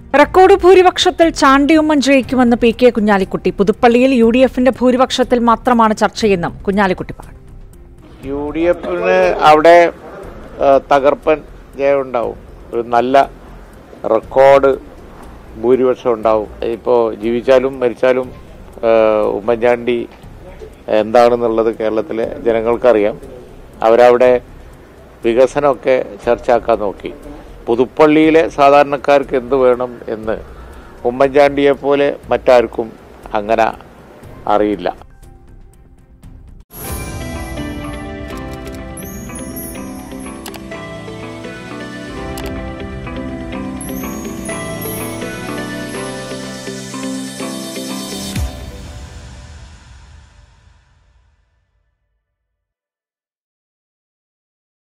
record ഭൂരിപക്ഷത്തിൽ ചാണ്ടിയുമ്മൻ ജയിക്കുമെന്ന് P K Kunhalikutty പുതുപ്പള്ളിയിൽ യു ഡി എഫിന്റെ ഭൂരിപക്ഷത്തിൽ മാത്രമാണ് ചർച്ചയെന്നും കുഞ്ഞാലിക്കുട്ടി പറഞ്ഞു യു ഡി എഫിന് അവിടെ ആ, തകർപ്പൻ ജയം ഉണ്ടാവും ഒരു നല്ല റെക്കോർഡ് ഭൂരിപക്ഷം ഉണ്ടാവും ഇപ്പോൾ ജീവിച്ചാലും മരിച്ചാലും ആ, ഉമ്മൻചാണ്ടി എന്താണെന്നുള്ളത് കേരളത്തിലെ ജനങ്ങൾക്കറിയാം അവരവിടെ വികസനമൊക്കെ ചർച്ചയാക്കാൻ നോക്കി പുതുപ്പള്ളിയിലെ സാധാരണക്കാർക്ക് എന്ത് വേണം എന്ന് ഉമ്മൻചാണ്ടിയെ പോലെ മറ്റാർക്കും അങ്ങനെ അറിയില്ല